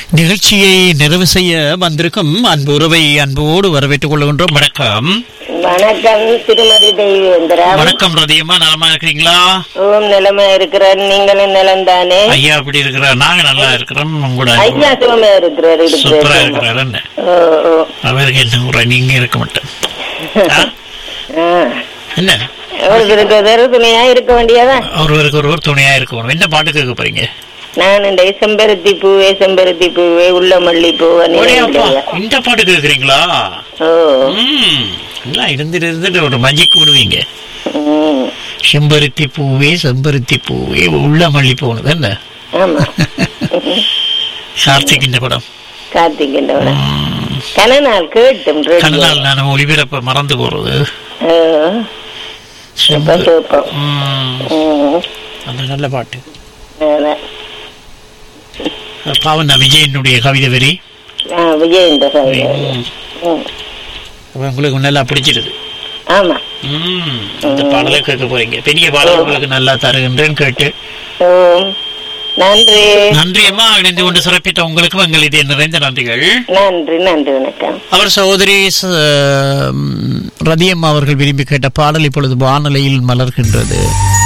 நிகழ்ச்சியை நிறைவு செய்ய வந்திருக்கும் அன்பு உறவை அன்போடு வரவேற்றுக் கொள்கின்றோம் வணக்கம் வணக்கம் திருமதி தெய்வேந்திரா வணக்கம் ரதியம்மா நலமா இருக்கிறீங்களா ஓம் நிலைமை இருக்கிறார் நீங்களும் நிலம் தானே ஐயா அப்படி இருக்கிறார் நாங்க நல்லா இருக்கிறோம் உங்களோட ஐயா சுகமா இருக்கிறார் சூப்பரா இருக்கிறார் இருக்கிறார் என்ன ஓ, ஓ. அவருக்கு என்ன குறை நீங்க இருக்க மாட்டேன் ஆ? ஆ. என்ன ஒருத்தருக்கு ஒரு துணையா இருக்க வேண்டியதா ஒருவருக்கு ஒருவர் துணையா இருக்கணும் என்ன பாட்டு கேட்க போறீங்க நான் இந்த செம்பருத்தி பூவே செம்பருத்தி பூவே உள்ள மல்லி பூவே ஒரேப்பா, இந்த பாட்டு கேக்குறீங்களா ஓ ம் எல்லாம் இருந்துட்டு இருந்துட்டு ஒரு மஜிக்கு விடுவீங்க ம். செம்பருத்தி பூவே செம்பருத்தி பூவே உள்ள மல்லி போனது என்ன ஆமா கார்த்திக் இந்த படம் கார்த்திகின்றவட ம், கனநாள் கேட்டும் ரேடியோ. கண்ணால் நான் ஒளிபரப்ப மறந்து போறது ஓ. இப்ப செம்பரு- கேட்போம் ம், ம். அந்த நல்ல பாட்டு அதான். பாவம் தான் விஜயனுடைய கவிதை வரி ஆ, விஜயேந்திர சாமி. ம், ம். அப்ப உங்களுக்கு நல்லா பிடிச்சிருது ஆமா ம், இந்த பாடலை கேட்க போறீங்க பெரிய பாடல் உங்களுக்கு நல்லா தருகின்றேன்னு கேட்டு ஓம் நன்றி நன்றி அம்மா இணைந்து கொண்டு சிறப்பித்த உங்களுக்கும் எங்கள் இதே நிறைந்த நன்றிகள் நன்றி நன்றி வணக்கம் அவர் சகோதரி ச- ம், ரதியம்மா அவர்கள் விரும்பி கேட்ட பாடல் இப்பொழுது வானொலியில் மலர்கின்றது